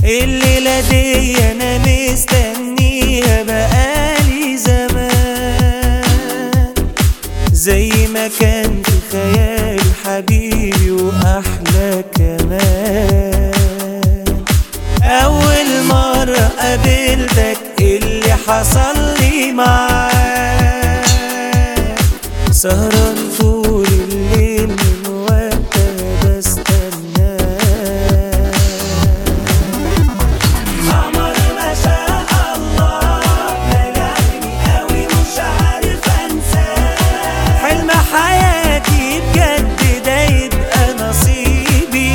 الليلة دي أنا مستنيها بقالي زمان زي ما كان في خيالي حبيبي وأحلى كمان أول مرة قابلتك اللي حصل لي معاك سهران طول الليل من وقتها بستناك قمر ما شاء الله ملعني قوي مش عارف انساه حلم حياتي بجد ده يبقى نصيبي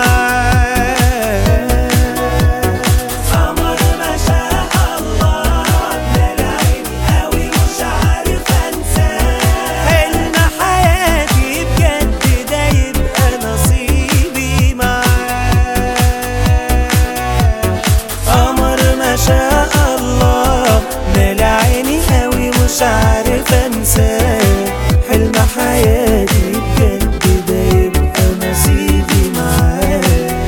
معاه قمر ما شاء الله ملعني قوي مش عارف انساه حلم حياتي بجد ده يبقى نصيبي معاه قمر ما شاء الله مال عيني قوي مش عارف انساه حلم حياتي بجد ده يبقى نصيبي معاه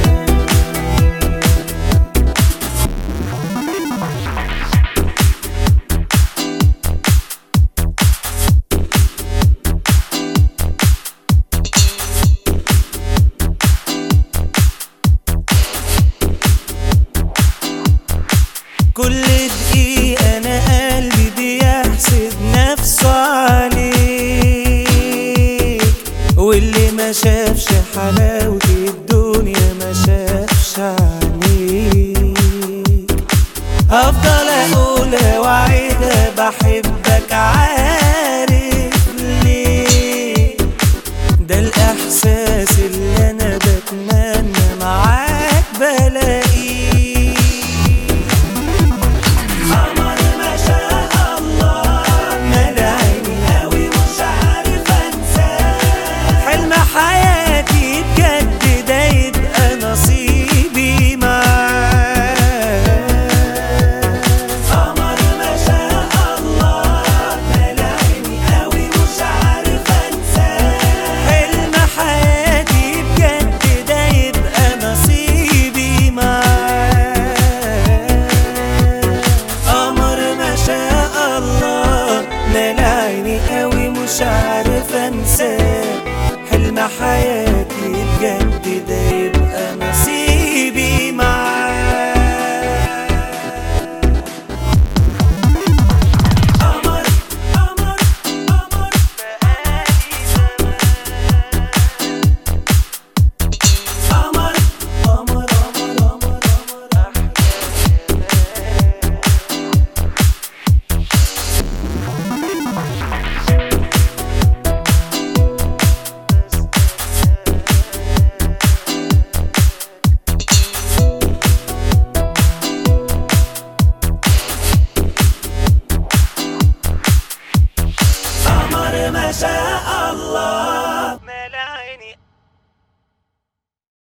كل دقيقة أنا قلبي بيحسد نفسه عليك واللي ما شافش حلاوة الدنيا ما شافش عليك هفضل أقولها وأعيدها بحبك عارف ليه ده الإحساس اللي أنا بتمنى معاك بلاقيه قمر ما شاء الله مال عيني قوي مش عارف انساه حلم حياتي بجد ده يبقى نصيبي معاه قمر ما شاء الله مال عيني قوي مش عارف انساه حلم حياتي بجد ده يبقى نصيبي معاه قمر ما شاء الله مال عيني قوي مش عارف انساه حلم حياتي